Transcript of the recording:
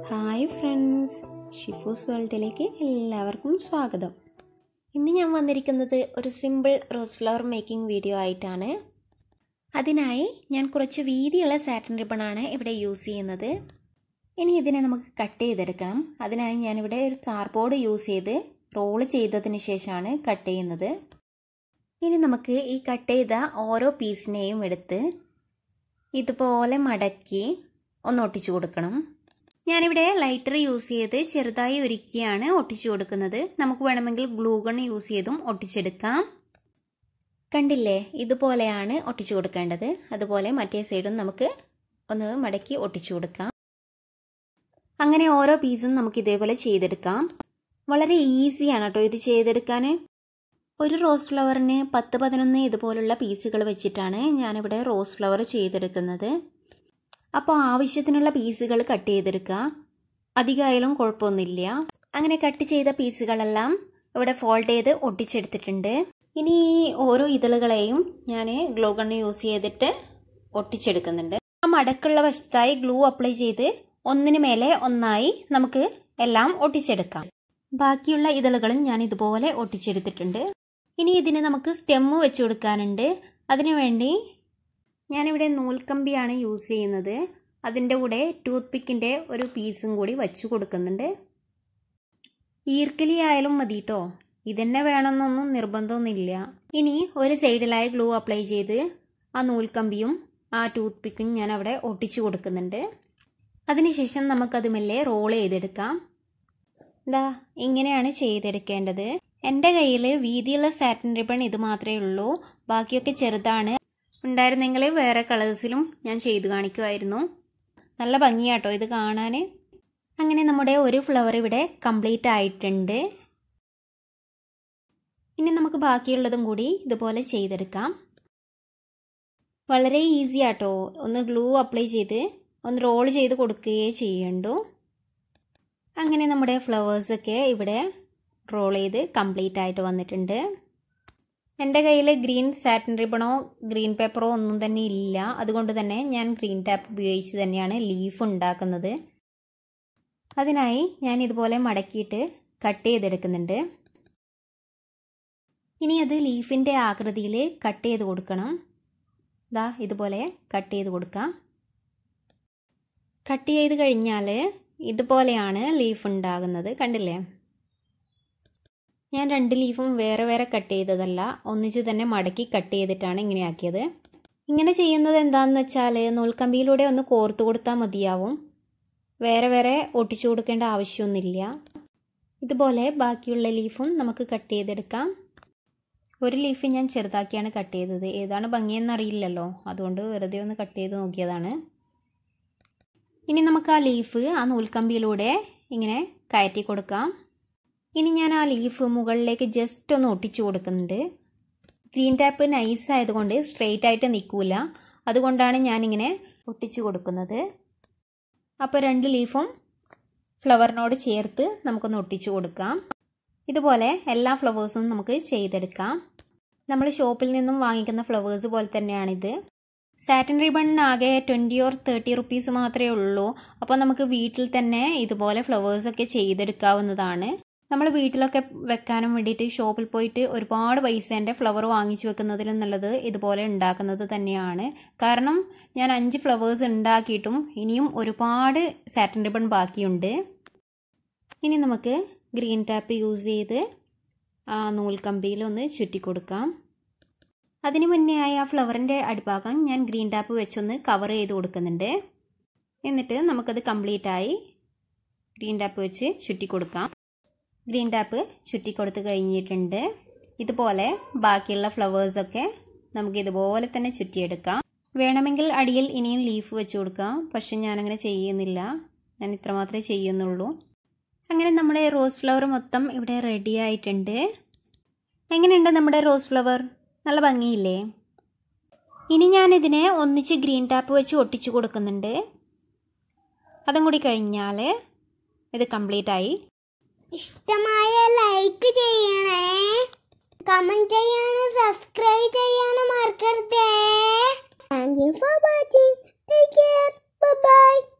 hi friends ഷിഫൂസ് വേൾഡിലേക്ക് എല്ലാവർക്കും സ്വാഗതം ഇന്ന് ഞാൻ വന്നിരിക്കുന്നത് ഒരു simple rose flower making video ആയിട്ടാണ് അതിനായി ഞാൻ കുറച്ച് വീതിയുള്ള സാറ്റിൻ റിബണാണ് ഇവിടെ യൂസ് ചെയ്യുന്നത് ഇനി ഇതിനെ നമുക്ക് കട്ട് ചെയ്തെടുക്കണം അതിനായി ഞാനിവിടെ ഒരു കാർഡ്ബോർഡ് യൂസ് ചെയ്ത് റോള് ചെയ്തതിന് ശേഷമാണ് കട്ട് ചെയ്യുന്നത് ഇനി നമുക്ക് ഈ കട്ട് ചെയ്ത ഓരോ പീസിനെയും എടുത്ത് ഇതുപോലെ മടക്കി ഒന്ന് ഒട്ടിച്ചു കൊടുക്കണം ഞാനിവിടെ ലൈറ്റർ യൂസ് ചെയ്ത് ചെറുതായി ഒരുക്കിയാണ് ഒട്ടിച്ചു കൊടുക്കുന്നത് നമുക്ക് വേണമെങ്കിൽ ഗ്ലൂ ഗൺ യൂസ് ചെയ്തും ഒട്ടിച്ചെടുക്കാം കണ്ടില്ലേ ഇതുപോലെയാണ് ഒട്ടിച്ചു കൊടുക്കേണ്ടത് അതുപോലെ മറ്റേ സൈഡും നമുക്ക് ഒന്ന് മടക്കി ഒട്ടിച്ചു കൊടുക്കാം അങ്ങനെ ഓരോ പീസും നമുക്ക് ഇതേപോലെ ചെയ്തെടുക്കാം വളരെ ഈസിയാണ് കേട്ടോ ഇത് ചെയ്തെടുക്കാൻ ഒരു റോസ് ഫ്ലവറിന് പത്ത് പതിനൊന്ന് ഇതുപോലുള്ള പീസുകൾ വെച്ചിട്ടാണ് ഞാനിവിടെ റോസ് ഫ്ലവർ ചെയ്തെടുക്കുന്നത് അപ്പോൾ ആവശ്യത്തിനുള്ള പീസുകൾ കട്ട് ചെയ്തെടുക്കുക അധികമായാലും കുഴപ്പമൊന്നുമില്ല അങ്ങനെ കട്ട് ചെയ്ത പീസുകളെല്ലാം ഇവിടെ ഫോൾഡ് ചെയ്ത് ഒട്ടിച്ചെടുത്തിട്ടുണ്ട് ഇനി ഈ ഓരോ ഇതളുകളെയും ഞാൻ ഗ്ലൂ ഗണ്ണ് യൂസ് ചെയ്തിട്ട് ഒട്ടിച്ചെടുക്കുന്നുണ്ട് ആ മടക്കുള്ള വശത്തായി ഗ്ലൂ അപ്ലൈ ചെയ്ത് ഒന്നിന് മേലെ ഒന്നായി നമുക്ക് എല്ലാം ഒട്ടിച്ചെടുക്കാം ബാക്കിയുള്ള ഇതളുകളും ഞാൻ ഇതുപോലെ ഒട്ടിച്ചെടുത്തിട്ടുണ്ട് ഇനി ഇതിന് നമുക്ക് സ്റ്റെമ്മ് വെച്ച് കൊടുക്കാനുണ്ട് അതിനുവേണ്ടി ഞാനിവിടെ നൂൽക്കമ്പിയാണ് യൂസ് ചെയ്യുന്നത് അതിൻ്റെ കൂടെ ടൂത്ത് പിക്കിൻ്റെ ഒരു പീസും കൂടി വച്ചു കൊടുക്കുന്നുണ്ട് ഈർക്കലി ആയാലും മതി കേട്ടോ ഇതന്നെ വേണമെന്നൊന്നും നിർബന്ധമൊന്നുമില്ല ഇനി ഒരു സൈഡിലായി ഗ്ലൂ അപ്ലൈ ചെയ്ത് ആ നൂൽക്കമ്പിയും ആ ടൂത്ത് പിക്കും ഞാൻ അവിടെ ഒട്ടിച്ചു കൊടുക്കുന്നുണ്ട് അതിനുശേഷം നമുക്കത് മെല്ലെ റോൾ ചെയ്തെടുക്കാം ഇതാ ഇങ്ങനെയാണ് ചെയ്തെടുക്കേണ്ടത് എൻ്റെ കയ്യിൽ വീതിയുള്ള സാറ്റിൻ റിബൺ ഇത് മാത്രമേ ഉള്ളൂ ബാക്കിയൊക്കെ ചെറുതാണ് ഉണ്ടായിരുന്നെങ്കിൽ വേറെ കളേഴ്സിലും ഞാൻ ചെയ്തു കാണിക്കുമായിരുന്നു നല്ല ഭംഗിയാട്ടോ ഇത് കാണാൻ അങ്ങനെ നമ്മുടെ ഒരു ഫ്ലവർ ഇവിടെ കംപ്ലീറ്റ് ആയിട്ടുണ്ട് ഇനി നമുക്ക് ബാക്കിയുള്ളതും കൂടി ഇതുപോലെ ചെയ്തെടുക്കാം വളരെ ഈസി ആട്ടോ ഒന്ന് ഗ്ലൂ അപ്ലൈ ചെയ്ത് ഒന്ന് റോൾ ചെയ്ത് കൊടുക്കുകയേ ചെയ്യണ്ടു അങ്ങനെ നമ്മുടെ ഫ്ലവേഴ്സൊക്കെ ഇവിടെ റോൾ ചെയ്ത് കംപ്ലീറ്റ് ആയിട്ട് വന്നിട്ടുണ്ട് എൻ്റെ കയ്യിൽ ഗ്രീൻ സാറ്റിൻ റിബണോ ഗ്രീൻ പേപ്പറോ ഒന്നും തന്നെ ഇല്ല അതുകൊണ്ട് തന്നെ ഞാൻ ഗ്രീൻ ടാപ്പ് ഉപയോഗിച്ച് തന്നെയാണ് ലീഫ് ഉണ്ടാക്കുന്നത് അതിനായി ഞാൻ ഇതുപോലെ മടക്കിയിട്ട് കട്ട് ചെയ്തെടുക്കുന്നുണ്ട് ഇനി അത് ലീഫിൻ്റെ ആകൃതിയിൽ കട്ട് ചെയ്ത് കൊടുക്കണം ദാ ഇതുപോലെ കട്ട് ചെയ്ത് കൊടുക്കാം കട്ട് ചെയ്ത് കഴിഞ്ഞാൽ ഇതുപോലെയാണ് ലീഫ് ഉണ്ടാകുന്നത് കണ്ടില്ലേ ഞാൻ രണ്ട് ലീഫും വേറെ വേറെ കട്ട് ചെയ്തതല്ല ഒന്നിച്ച് തന്നെ മടക്കി കട്ട് ചെയ്തിട്ടാണ് ഇങ്ങനെ ആക്കിയത് ഇങ്ങനെ ചെയ്യുന്നത് എന്താണെന്ന് വെച്ചാൽ നൂൽക്കമ്പിയിലൂടെ ഒന്ന് കോർത്ത് കൊടുത്താൽ മതിയാവും വേറെ വേറെ ഒട്ടിച്ചു കൊടുക്കേണ്ട ആവശ്യമൊന്നുമില്ല ഇതുപോലെ ബാക്കിയുള്ള ലീഫും നമുക്ക് കട്ട് ചെയ്തെടുക്കാം ഒരു ലീഫ് ഞാൻ ചെറുതാക്കിയാണ് കട്ട് ചെയ്തത് ഏതാണ് ഭംഗിയെന്നറിയില്ലല്ലോ അതുകൊണ്ട് വെറുതെ ഒന്ന് കട്ട് ചെയ്ത് നോക്കിയതാണ് ഇനി നമുക്ക് ആ ലീഫ് ആ നൂൽക്കമ്പിയിലൂടെ ഇങ്ങനെ കയറ്റി കൊടുക്കാം ഇനി ഞാൻ ആ ലീഫ് മുകളിലേക്ക് ജസ്റ്റ് ഒന്ന് ഒട്ടിച്ചു കൊടുക്കുന്നുണ്ട് ഗ്രീൻ ടാപ്പ് നൈസ് ആയതുകൊണ്ട് സ്ട്രെയിറ്റ് ആയിട്ട് നിൽക്കില്ല അതുകൊണ്ടാണ് ഞാനിങ്ങനെ ഒട്ടിച്ചു കൊടുക്കുന്നത് അപ്പോൾ രണ്ട് ലീഫും ഫ്ലവറിനോട് ചേർത്ത് നമുക്കൊന്ന് ഒട്ടിച്ചു കൊടുക്കാം ഇതുപോലെ എല്ലാ ഫ്ലവേഴ്സും നമുക്ക് ചെയ്തെടുക്കാം നമ്മൾ ഷോപ്പിൽ നിന്നും വാങ്ങിക്കുന്ന ഫ്ലവേഴ്സ് പോലെ തന്നെയാണിത് സാറ്റിൻ റിബണിനാകെ ട്വൻറ്റി ഓർ തേർട്ടി റുപ്പീസ് മാത്രമേ ഉള്ളൂ അപ്പോൾ നമുക്ക് വീട്ടിൽ തന്നെ ഇതുപോലെ ഫ്ലവേഴ്സൊക്കെ ചെയ്തെടുക്കാവുന്നതാണ് നമ്മൾ വീട്ടിലൊക്കെ വെക്കാനും വേണ്ടിയിട്ട് ഷോപ്പിൽ പോയിട്ട് ഒരുപാട് പൈസേൻ്റെ ഫ്ലവർ വാങ്ങിച്ചു വെക്കുന്നതിലും നല്ലത് ഇതുപോലെ ഉണ്ടാക്കുന്നത് തന്നെയാണ് കാരണം ഞാൻ അഞ്ച് ഫ്ലവേഴ്സ് ഉണ്ടാക്കിയിട്ടും ഇനിയും ഒരുപാട് സാറ്റിൻ റിബൺ ബാക്കിയുണ്ട് ഇനി നമുക്ക് ഗ്രീൻ ടാപ്പ് യൂസ് ചെയ്ത് ആ നൂൽക്കമ്പിയിൽ ഒന്ന് ചുറ്റി കൊടുക്കാം അതിന് മുന്നേ ആയി ആ ഫ്ലവറിൻ്റെ അടിഭാഗം ഞാൻ ഗ്രീൻ ടാപ്പ് വെച്ചൊന്ന് കവർ ചെയ്ത് കൊടുക്കുന്നുണ്ട് എന്നിട്ട് നമുക്കത് കംപ്ലീറ്റ് ആയി ഗ്രീൻ ടാപ്പ് വെച്ച് ചുറ്റി കൊടുക്കാം ഗ്രീൻ ടാപ്പ് ചുറ്റി കൊടുത്ത് കഴിഞ്ഞിട്ടുണ്ട് ഇതുപോലെ ബാക്കിയുള്ള ഫ്ലവേഴ്സൊക്കെ നമുക്ക് ഇതുപോലെ തന്നെ ചുറ്റിയെടുക്കാം വേണമെങ്കിൽ അടിയിൽ ഇനിയും ലീഫ് വെച്ച് കൊടുക്കാം പക്ഷെ ഞാനങ്ങനെ ചെയ്യുന്നില്ല ഞാൻ ഇത്ര മാത്രമേ ചെയ്യുന്നുള്ളൂ അങ്ങനെ നമ്മുടെ റോസ് ഫ്ലവർ മൊത്തം ഇവിടെ റെഡി ആയിട്ടുണ്ട് എങ്ങനെയുണ്ട് നമ്മുടെ റോസ് ഫ്ലവർ നല്ല ഭംഗിയില്ലേ ഇനി ഞാനിതിനെ ഒന്നിച്ച് ഗ്രീൻ ടാപ്പ് വെച്ച് ഒട്ടിച്ചു കൊടുക്കുന്നുണ്ട് അതും കൂടി കഴിഞ്ഞാൽ ഇത് കംപ്ലീറ്റ് ആയി ഇഷ്ടമായ ലൈക്ക് ചെയ്യണേ കമന്റ് ചെയ്യാനും സബ്സ്ക്രൈബ് ചെയ്യാനും മറക്കരുതേ thank you for watching take care by